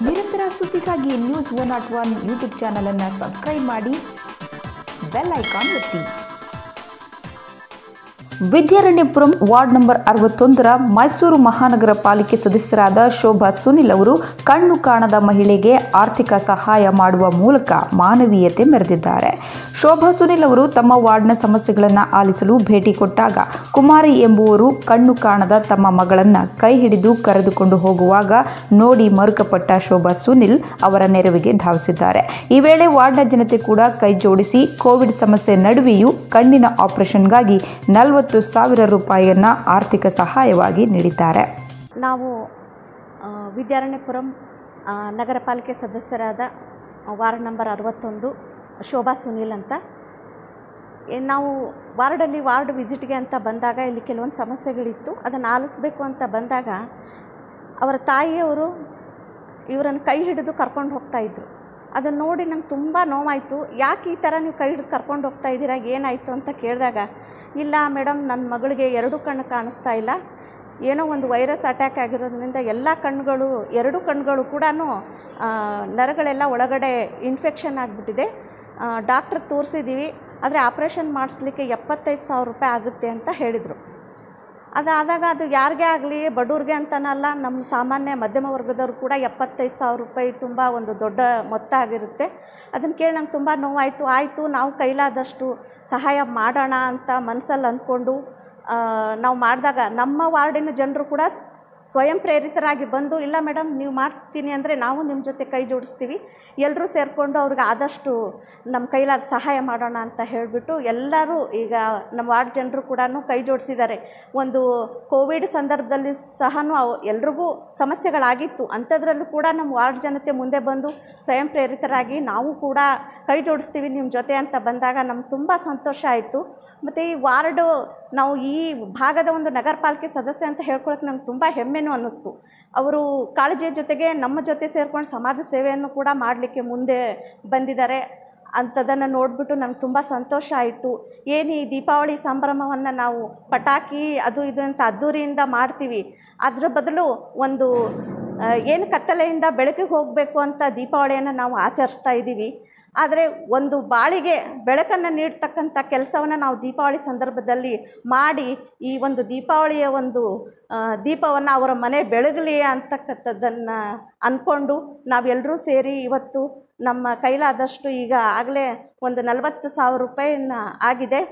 ನಿರಂತರ ಸುದ್ದಿಗಾಗಿ news one not one YouTube ಚಾನಲನ್ನು ಸಬ್ಸ್ಕ್ರೈಬ್ ಮಾಡಿ ಬೆಲ್ ಐಕಾನ್ ಒತ್ತಿ ವಿದ್ಯಾರಣ್ಯಪುರಂ ವಾರ್ಡ್ ನಂಬರ್ ಅರವತ್ತೊಂದರ ಮೈಸೂರು ಮಹಾನಗರ ಪಾಲಿಕೆ ಸದಸ್ಯರಾದ ಶೋಭಾ ಸುನಿಲ್ ಅವರು ಕಣ್ಣು ಕಾಣದ ಮಹಿಳೆಗೆ ಆರ್ಥಿಕ ಸಹಾಯ ಮಾಡುವ ಮೂಲಕ ಮಾನವೀಯತೆ ಮೆರೆದಿದ್ದಾರೆ ಶೋಭಾ ಸುನಿಲ್ ಅವರು ತಮ್ಮ ವಾರ್ಡ್ನ ಸಮಸ್ಯೆಗಳನ್ನು ಆಲಿಸಲು ಭೇಟಿ ಕೊಟ್ಟಾಗ ಕುಮಾರಿ ಎಂಬುವರು ಕಣ್ಣು ಕಾಣದ ತಮ್ಮ ಮಗಳನ್ನು ಕೈ ಹಿಡಿದು ಕರೆದುಕೊಂಡು ಹೋಗುವಾಗ ನೋಡಿ ಮರುಕಪಟ್ಟ ಶೋಭಾ ಸುನಿಲ್ ಅವರ ನೆರವಿಗೆ ಧಾವಿಸಿದ್ದಾರೆ ಈ ವೇಳೆ ವಾರ್ಡ್ನ ಜನತೆ ಕೂಡ ಕೈ ಜೋಡಿಸಿ ಕೋವಿಡ್ ಸಮಸ್ಯೆ ನಡುವೆಯೂ ಕಣ್ಣಿನ ಆಪರೇಷನ್ಗಾಗಿ ನಲವತ್ತು ಸಾವಿರ ರೂಪಾಯಿಯನ್ನು ಆರ್ಥಿಕ ಸಹಾಯವಾಗಿ ನೀಡಿದ್ದಾರೆ ನಾವು ಆ, ವಿದ್ಯಾರಣ್ಯಪುರಂ ಆ, ನಗರ ಪಾಲಿಕೆ ಸದಸ್ಯರಾದ ವಾರ್ಡ್ ನಂಬರ್ ಅರವತ್ತೊಂದು ಶೋಭಾ ಸುನೀಲ್ ಅಂತ ಏ, ನಾವು ವಾರ್ಡಲ್ಲಿ ವಾರ್ಡ್ ವಿಸಿಟ್ಗೆ ಅಂತ ಬಂದಾಗ ಇಲ್ಲಿ ಕೆಲವೊಂದು ಸಮಸ್ಯೆಗಳಿತ್ತು ಅದನ್ನು ಆಲಿಸ್ಬೇಕು ಅಂತ ಬಂದಾಗ ಅವರ ತಾಯಿಯವರು ಇವರನ್ನು ಕೈ ಹಿಡಿದು ಕರ್ಕೊಂಡು ಹೋಗ್ತಾಯಿದ್ರು ಅದನ್ನು ನೋಡಿ ನಂಗೆ ತುಂಬ ನೋವಾಯಿತು ಯಾಕೆ ಈ ಥರ ನೀವು ಕೈ ಹಿಡಿದು ಕರ್ಕೊಂಡು ಹೋಗ್ತಾ ಇದ್ದೀರಾ ಏನಾಯಿತು ಅಂತ ಕೇಳಿದಾಗ ಇಲ್ಲ ಮೇಡಮ್ ನನ್ನ ಮಗಳಿಗೆ ಎರಡು ಕಣ್ಣು ಕಾಣಿಸ್ತಾ ಇಲ್ಲ ಏನೋ ಒಂದು ವೈರಸ್ ಅಟ್ಯಾಕ್ ಆಗಿರೋದ್ರಿಂದ ಎಲ್ಲ ಕಣ್ಣುಗಳು ಎರಡು ಕಣ್ಣುಗಳು ಕೂಡ ನರಗಳೆಲ್ಲ ಒಳಗಡೆ ಇನ್ಫೆಕ್ಷನ್ ಆಗಿಬಿಟ್ಟಿದೆ ಡಾಕ್ಟ್ರಿಗೆ ತೋರಿಸಿದ್ದೀವಿ ಆದರೆ ಆಪ್ರೇಷನ್ ಮಾಡಿಸ್ಲಿಕ್ಕೆ ಎಪ್ಪತ್ತೈದು ಸಾವಿರ ರೂಪಾಯಿ ಆಗುತ್ತೆ ಅಂತ ಹೇಳಿದರು ಅದಾದಾಗ ಅದು ಯಾರಿಗೇ ಆಗಲಿ ಬಡವ್ರಿಗೆ ಅಂತನಲ್ಲ ನಮ್ಮ ಸಾಮಾನ್ಯ ಮಧ್ಯಮ ವರ್ಗದವ್ರು ಕೂಡ ಎಪ್ಪತ್ತೈದು ಸಾವಿರ ರೂಪಾಯಿ ತುಂಬ ಒಂದು ದೊಡ್ಡ ಮೊತ್ತ ಆಗಿರುತ್ತೆ ಅದನ್ನು ಕೇಳಿ ನಂಗೆ ತುಂಬ ನೋವಾಯಿತು ಆಯಿತು ನಾವು ಕೈಲಾದಷ್ಟು ಸಹಾಯ ಮಾಡೋಣ ಅಂತ ಮನಸ್ಸಲ್ಲಿ ಅಂದ್ಕೊಂಡು ಆ, ನಾವು ಮಾಡಿದಾಗ ನಮ್ಮ ವಾರ್ಡಿನ ಜನರು ಕೂಡ ಸ್ವಯಂ ಪ್ರೇರಿತರಾಗಿ ಬಂದು ಇಲ್ಲ ಮೇಡಮ್ ನೀವು ಮಾಡ್ತೀನಿ ಅಂದರೆ ನಾವು ನಿಮ್ಮ ಜೊತೆ ಕೈ ಜೋಡಿಸ್ತೀವಿ ಎಲ್ಲರೂ ಸೇರಿಕೊಂಡು ಅವ್ರಿಗೆ ಆದಷ್ಟು ನಮ್ಮ ಕೈಲಾದ ಸಹಾಯ ಮಾಡೋಣ ಅಂತ ಹೇಳಿಬಿಟ್ಟು ಎಲ್ಲರೂ ಈಗ ನಮ್ಮ ವಾರ್ಡ್ ಜನರು ಕೂಡ ಕೈ ಜೋಡಿಸಿದ್ದಾರೆ ಒಂದು ಕೋವಿಡ್ ಸಂದರ್ಭದಲ್ಲಿ ಸಹ ಅವು ಎಲ್ರಿಗೂ ಸಮಸ್ಯೆಗಳಾಗಿತ್ತು ಅಂಥದ್ರಲ್ಲೂ ಕೂಡ ನಮ್ಮ ವಾರ್ಡ್ ಜನತೆ ಮುಂದೆ ಬಂದು ಸ್ವಯಂ ಪ್ರೇರಿತರಾಗಿ ನಾವು ಕೂಡ ಕೈ ಜೋಡಿಸ್ತೀವಿ ನಿಮ್ಮ ಜೊತೆ ಅಂತ ಬಂದಾಗ ನಮ್ಗೆ ತುಂಬ ಸಂತೋಷ ಆಯಿತು ಮತ್ತು ಈ ವಾರ್ಡು ನಾವು ಈ ಭಾಗದ ಒಂದು ನಗರ ಪಾಲಿಕೆ ಸದಸ್ಯ ಅಂತ ಹೇಳ್ಕೊಳಕ್ಕೆ ನಂಗೆ ತುಂಬ ಹೆಮ್ಮೆನೂ ಅನ್ನಿಸ್ತು ಅವರು ಕಾಳಜಿಯ ಜೊತೆಗೆ ನಮ್ಮ ಜೊತೆ ಸೇರ್ಕೊಂಡು ಸಮಾಜ ಸೇವೆಯನ್ನು ಕೂಡ ಮಾಡಲಿಕ್ಕೆ ಮುಂದೆ ಬಂದಿದ್ದಾರೆ ಅಂಥದ್ದನ್ನು ನೋಡಿಬಿಟ್ಟು ನಂಗೆ ತುಂಬ ಸಂತೋಷ ಆಯಿತು ಏನು ಈ ದೀಪಾವಳಿ ಸಂಭ್ರಮವನ್ನು ನಾವು ಪಟಾಕಿ ಅದು ಇದು ಅಂತ ಅದ್ದೂರಿಯಿಂದ ಮಾಡ್ತೀವಿ ಅದ್ರ ಬದಲು ಒಂದು ಆ, ಏನು ಕತ್ತಲೆಯಿಂದ ಬೆಳಕಿಗೆ ಹೋಗಬೇಕು ಅಂತ ದೀಪಾವಳಿಯನ್ನು ನಾವು ಆಚರಿಸ್ತಾ ಇದ್ದೀವಿ ಆದರೆ ಒಂದು ಬಾಳಿಗೆ ಬೆಳಕನ್ನು ನೀಡ್ತಕ್ಕಂಥ ಕೆಲಸವನ್ನು ನಾವು ದೀಪಾವಳಿ ಸಂದರ್ಭದಲ್ಲಿ ಮಾಡಿ ಈ ಒಂದು ದೀಪಾವಳಿಯ ಒಂದು ದೀಪವನ್ನು ಅವರ ಮನೆ ಬೆಳಗಲಿ ಅಂತಕ್ಕಂಥದ್ದನ್ನು ಅಂದ್ಕೊಂಡು ನಾವೆಲ್ಲರೂ ಸೇರಿ ಇವತ್ತು ನಮ್ಮ ಕೈಲಾದಷ್ಟು ಈಗ ಆಗಲೇ ಒಂದು ನಲವತ್ತು ಸಾವಿರ ರೂಪಾಯಿನ ಆಗಿದೆ